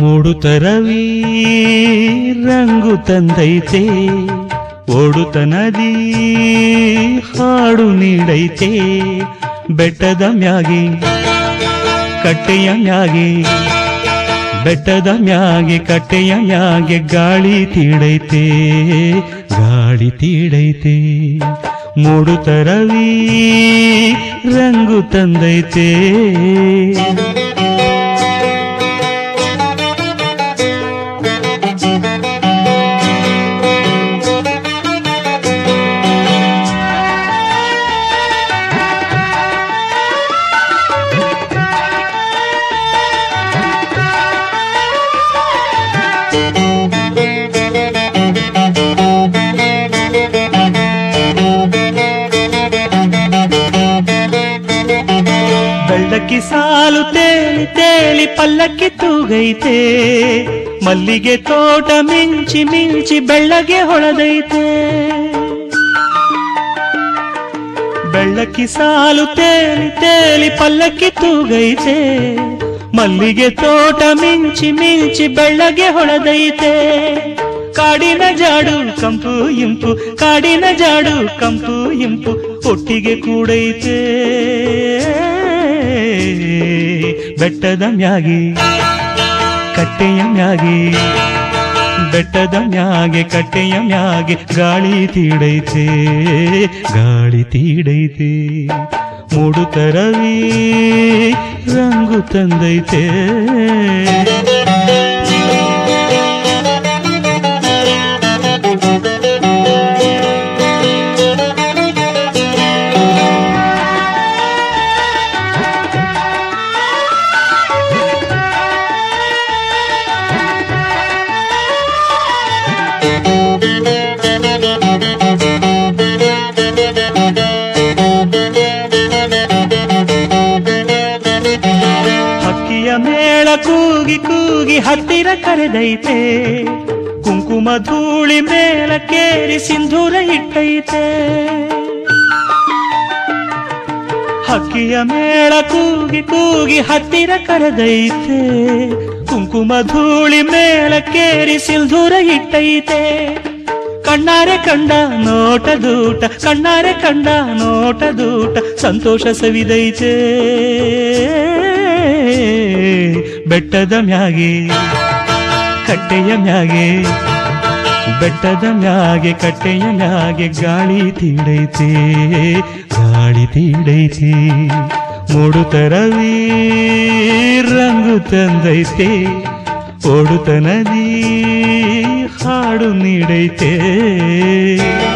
ಮೂಡುತ್ತರವಿ ರಂಗು ತಂದೈತೆ ಓಡುತ್ತ ನದಿ ಹಾಡು ನೀಡೈತೆ ಬೆಟ್ಟದ ಮ್ಯಾಗೆ ಕಟ್ಟೆಯ ಮ್ಯಾಗೆ ಬೆಟ್ಟದ ಮ್ಯಾಗೆ ಕಟ್ಟೆಯ ಮ್ಯಾಗೆ ಗಾಳಿ ತೀಡೈತೆ ಗಾಳಿ ತೀಡೈತೆ ಮೂಡುತ್ತರವಿ ರಂಗು ತಂದೈತೆ ಬೆಳ್ಳಕ್ಕಿ ಸಾಲು ತೇಲಿ ತೇಲಿ ಪಲ್ಲಕ್ಕಿ ತೂಗೈತೆ ಮಲ್ಲಿಗೆ ತೋಟ ಮಿಂಚಿ ಮಿಂಚಿ ಬೆಳ್ಳಗೆ ಹೊಳೆದೈತೆ ಬೆಳ್ಳಕ್ಕಿ ಸಾಲು ತೇಲಿ ತೇಲಿ ಪಲ್ಲಕ್ಕಿ ತೂಗೈತೆ ಮಲ್ಲಿಗೆ ತೋಟ ಮಿಂಚಿ ಮಿಂಚಿ ಬೆಳ್ಳಗೆ ಹೊಳೆದೈತೆ ಕಾಡಿನ ಜಾಡು ಕಂಪು ಇಂಪು ಕಾಡಿನ ಜಾಡು ಕಂಪು ಇಂಪು ಒಟ್ಟಿಗೆ ಕೂಡೈತೆ ಬೆಟ್ಟದ ಮ್ಯಾಗೆ ಕಟ್ಟೆಯ ಮ್ಯಾಗೆ ಬೆಟ್ಟದ ಮ್ಯಾಗೆ ಕಟ್ಟೆಯ ಮ್ಯಾಗೆ ಗಾಳಿ ತೀಡೈತೆ ಗಾಳಿ ತೀಡೈತೆ ಮೂಡುತ್ತರವಿ ರಂಗು ತಂದೈತೆ ಹಕ್ಕಿಯ ಮೇಳ ಕೂಗಿ ಕೂಗಿ ಹತ್ತಿರ ಕರೆದೈತೆ ಕುಂಕುಮ ಧೂಳಿ ಮೇಲ ಕೇರಿ ಸಿಂಧೂರ ಇಟ್ಟೈತೆ ಹಕ್ಕಿಯ ಮೇಳ ಕೂಗಿ ಕೂಗಿ ಹತ್ತಿರ ಕರೆದೈತೆ ಕುಂಕುಮ ಧೂಳಿ ಮೇಲ ಕೇರಿ ಸಿಂಧೂರ ಇಟ್ಟೈತೆ ಕಣ್ಣಾರೆ ಕಂಡ ನೋಟದೂಟ ಕಣ್ಣಾರೆ ಕಂಡ ನೋಟದೂಟ ಸಂತೋಷ ಸವಿದೈತೆ ಬೆಟ್ಟದ ಮ್ಯಾಗೆ ಕಟ್ಟೆಯ ಮ್ಯಾಗೆ ಬೆಟ್ಟದ ಮ್ಯಾಗೆ ಕಟ್ಟೆಯ ಮ್ಯಾಗೆ ಗಾಳಿ ತೀಡೈತೆ ಗಾಳಿ ತೀಡೈತೆ ಮೂಡುತ್ತರವಿ ರಂಗು ತಂದೈತೆ ಓಡುತ್ತ ನದಿ ಹಾಡು ನೀಡೈತೆ